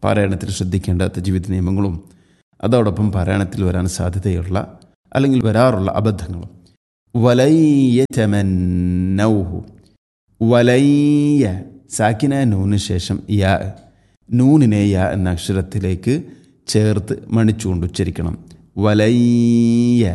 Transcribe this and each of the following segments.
പാരായണത്തിൽ ശ്രദ്ധിക്കേണ്ട തജ്വീദ് നിയമങ്ങളും അതോടൊപ്പം പാരായണത്തിൽ വരാൻ സാധ്യതയുള്ള അല്ലെങ്കിൽ വരാറുള്ള അബദ്ധങ്ങളും വലയ്യറ്റമന്നൗഹു വലയ്യ സാക്കിന നൂന് ശേഷം യാ നൂനിനെ യാ എന്ന അക്ഷരത്തിലേക്ക് ചേർത്ത് മണിച്ചുകൊണ്ട് ഉച്ചരിക്കണം വലയ്യ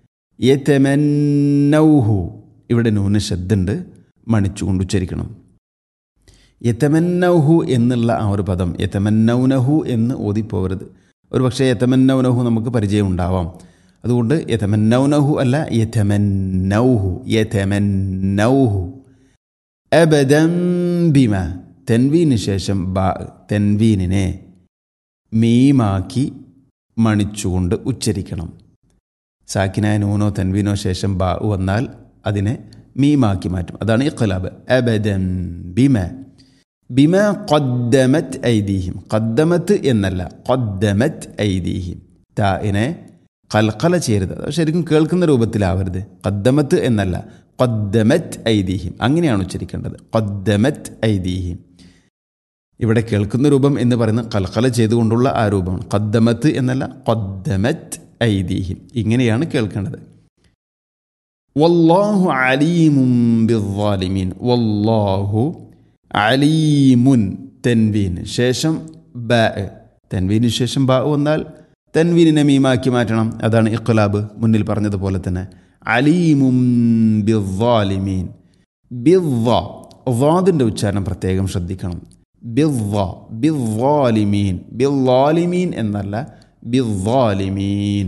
യതമന്നൗഹു ഇവിടെ നൂന് ശബ്ദുണ്ട് മണിച്ചുകൊണ്ട് ഉച്ചരിക്കണം യതമന്നൗഹു എന്നുള്ള ആ ഒരു പദം യതമന്നൗനഹു എന്ന് ഓതിപ്പോവരുത് ഒരു പക്ഷേ യതമന്നൗനഹു നമുക്ക് പരിചയം ഉണ്ടാവാം അതുകൊണ്ട് യതമന്നൗനഹു അല്ല യതമന്നൗഹു യതമന്നൗഹു അബദം ബിമ തെൻവീന് ശേഷം ബ തെൻവീനിനെ മീമാക്കി മണിച്ചുകൊണ്ട് ഉച്ചരിക്കണം സാക്കിനായ നൂനോ തെൻവീനോ ശേഷം ബ വന്നാൽ അതിനെ മീമാക്കി മാറ്റും അതാണ് ഇഖ്ലാബ് അബദം ബിമ ബിമ ഖദ്ദമത് ഐദീഹിം ഖദ്ദമത്ത് എന്നല്ല ഖദ്ദമത് ഐദീഹിം താഇനെ കൽക്കല ചെയ്യരുത് അത് ശരിക്കും കേൾക്കുന്ന രൂപത്തിലാവരുത് ഖദ്ദമത്ത് എന്നല്ല ഖദ്ദമത് ഐദീഹിം അങ്ങനെയാണ് ഉച്ചരിക്കേണ്ടത് ഖദ്ദമത് ഐദീഹിം ഇവിടെ കേൾക്കുന്ന രൂപം എന്ന് പറയുന്നത് കൽക്കല ചെയ്തുകൊണ്ടുള്ള ആ രൂപമാണ് ഖദ്ദമത്ത് എന്നല്ല ഖദ്ദമത് ഐദീഹിം ഇങ്ങനെയാണ് കേൾക്കേണ്ടത് വല്ലാഹു അലീമും ബിദ്ദാലിമീൻ വല്ലാഹു അലീമുൻ തെൻവീൻ ശേഷം ബ തെൻവീന് ശേഷം ബ വന്നാൽ തെൻവീനിനെ മീമാക്കി മാറ്റണം അതാണ് ഇഖ്ലാബ് മുന്നിൽ പറഞ്ഞതുപോലെ തന്നെ അലീമും ബിദ്ദാലിമീൻ ബിദ്ദ വാദിൻ്റെ ഉച്ചാരണം പ്രത്യേകം ശ്രദ്ധിക്കണം ബിദ്ദ ബിദ്ദാലിമീൻ ബിദ്ദാലിമീൻ എന്നല്ല ബിദ്ദാലിമീൻ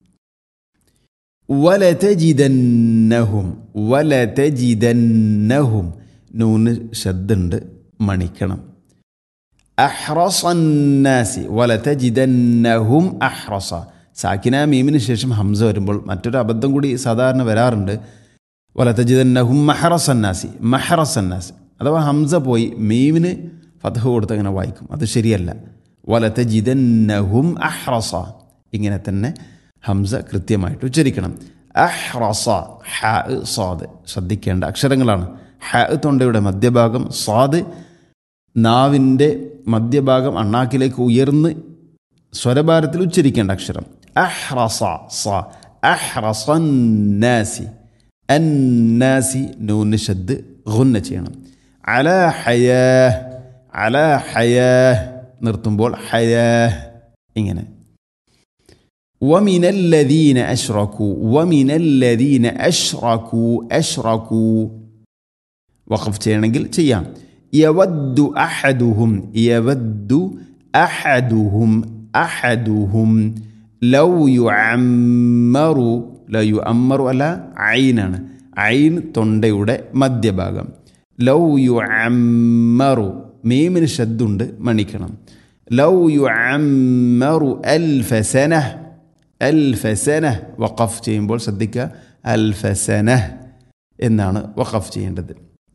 വലതജിദന്നഹും വലതജിദന്നഹും നൂന് ശബ്ദുണ്ട് മണിക്കണം അഹ്റസന്നാസി വലതജിദന്നഹും അഹ്റസ സാക്കിന മീമിന് ശേഷം ഹംസ വരുമ്പോൾ മറ്റൊരു അബദ്ധം കൂടി സാധാരണ വരാറുണ്ട് വലതജിദന്നഹും മഹറസന്നാസി മഹറസന്നാസി അഥവാ ഹംസ പോയി മീമിന് ഫതഹ് കൊടുത്ത് അങ്ങനെ വായിക്കും അത് ശരിയല്ല വലതജിദന്നഹും അഹ്റസ ഇങ്ങനെ തന്നെ ഹംസ കൃത്യമായിട്ട് ഉച്ചരിക്കണം അഹ്റസ ഹ സാദ് ശ്രദ്ധിക്കേണ്ട അക്ഷരങ്ങളാണ് ഹ തൊണ്ടയുടെ മധ്യഭാഗം സ്വാദ് നാവിൻ്റെ മധ്യഭാഗം അണ്ണാക്കിലേക്ക് ഉയർന്ന് സ്വരഭാരത്തിൽ ഉച്ചരിക്കേണ്ട അക്ഷരം അഹ്റസ സ അഹ്റസന്നാസി അന്നാസി നൂന് ഷദ് ഗുന്ന ചെയ്യണം അല ഹയാ അല ഹയാ നിർത്തുമ്പോൾ ഹയാ ഇങ്ങനെ ومن الذين أشركوا ومن الذين أشركوا أشركوا وقف ചെയ്യണമെങ്കിൽ ചെയ്യാം يود أحدهم يود أحدهم أحدهم لو يعمر لا يعمر അല്ല ഐനാണ് ഐൻ തൊണ്ടയുടെ മധ്യഭാഗം ലൗ യു അമ്മറു മീമിന് ശബ്ദുണ്ട് മണിക്കണം ലൗ യു അമ്മറു അൽഫസന അൽഫസന വഖഫ് ചെയ്യുമ്പോൾ ശ്രദ്ധിക്കുക അൽഫസന എന്നാണ് വഖഫ് ചെയ്യേണ്ടത്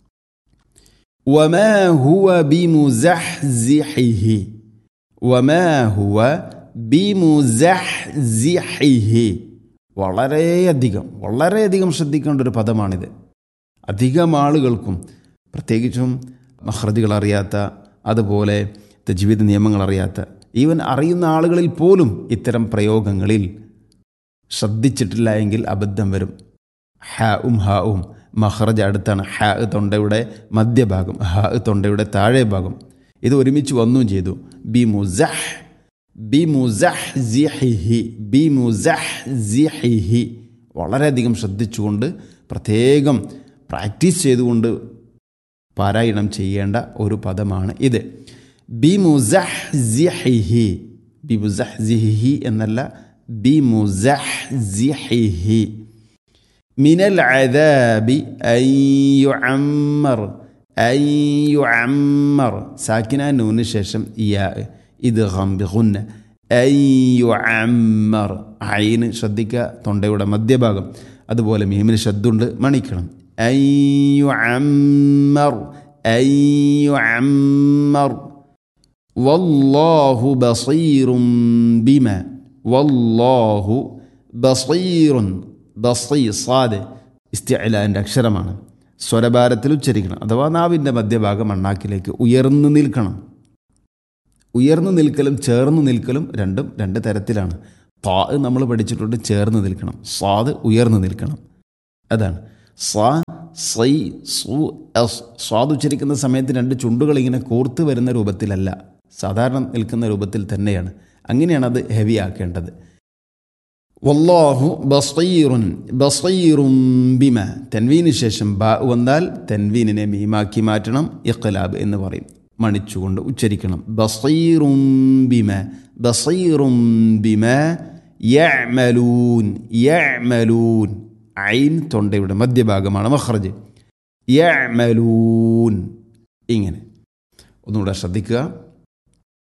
وما هو بمزحزحه وما هو بمزحزحه വളരെയധികം വളരെയധികം ശ്രദ്ധിക്കേണ്ട ഒരു പദമാണിത് അധികം ആളുകൾക്കും പ്രത്യേകിച്ചും മഹ്റദികൾ അറിയാത്ത അതുപോലെ തജ്വീദ് നിയമങ്ങൾ അറിയാത്ത ഈവൻ അറിയുന്ന ആളുകളിൽ പോലും ഇത്തരം പ്രയോഗങ്ങളിൽ ശ്രദ്ധിച്ചിട്ടില്ല എങ്കിൽ അബദ്ധം വരും ഹ ഉം ഹ ഉം മഹ്റജ് അടുത്താണ് ഹ തൊണ്ടയുടെ മധ്യഭാഗം ഹ തൊണ്ടയുടെ താഴെ ഭാഗം ഇത് ഒരുമിച്ച് വന്നും ചെയ്തു ബി മുസഹ് ബി മുസഹ് ജിഹിഹി ബി മുസഹ് ജിഹിഹി വളരെയധികം ശ്രദ്ധിച്ചുകൊണ്ട് പ്രത്യേകം പ്രാക്ടീസ് ചെയ്തുകൊണ്ട് പാരായണം ചെയ്യേണ്ട ഒരു പദമാണ് ഇത് ബി മുസഹ് ജിഹിഹി ബി മുസഹ് ജിഹിഹി എന്നല്ല ബി മുസഹ് ജിഹിഹി من العذاب أن يعمر أن يعمر ساكنة نون الششم ياء إدغام بغنة أن يعمر عين ശ്രദ്ധിക്ക തൊണ്ടയുടെ മധ്യഭാഗം അതുപോലെ മീമിന് ശബ്ദമുണ്ട് മണിക്കണം أن يعمر أن يعمر والله بصير بما والله بصير ബസി സാദ് ഇസ്തിഅലാൻ്റെ അക്ഷരമാണ് സ്വരഭാരത്തിൽ ഉച്ചരിക്കണം അഥവാ നാവിൻ്റെ മധ്യഭാഗം അണ്ണാക്കിലേക്ക് ഉയർന്നു നിൽക്കണം ഉയർന്നു നിൽക്കലും ചേർന്ന് നിൽക്കലും രണ്ടും രണ്ട് തരത്തിലാണ് താ നമ്മൾ പഠിച്ചിട്ടുണ്ട് ചേർന്ന് നിൽക്കണം സ്വാദ് ഉയർന്നു നിൽക്കണം അതാണ് സ്വാ സൈ സു എസ് സ്വാദ് ഉച്ചരിക്കുന്ന സമയത്ത് രണ്ട് ചുണ്ടുകൾ ഇങ്ങനെ കോർത്ത് വരുന്ന രൂപത്തിലല്ല സാധാരണ നിൽക്കുന്ന രൂപത്തിൽ തന്നെയാണ് അങ്ങനെയാണ് അത് ഹെവി ആക്കേണ്ടത് വല്ലാഹു ബസീറുൻ ബസീറും ബിമ തെൻവീന് ശേഷം ബ വന്നാൽ തെൻവീനിനെ മീമാക്കി മാറ്റണം ഇഖ്ലാബ് എന്ന് പറയും മണിച്ചുകൊണ്ട് ഉച്ചരിക്കണം ബസീറും ബിമ ബസീറും ബിമ യഅമലൂൻ യഅമലൂൻ ഐൻ തൊണ്ടയുടെ മധ്യഭാഗമാണ് മഖ്റജ് യഅമലൂൻ ഇങ്ങനെ ഒന്നുകൂടെ ശ്രദ്ധിക്കുക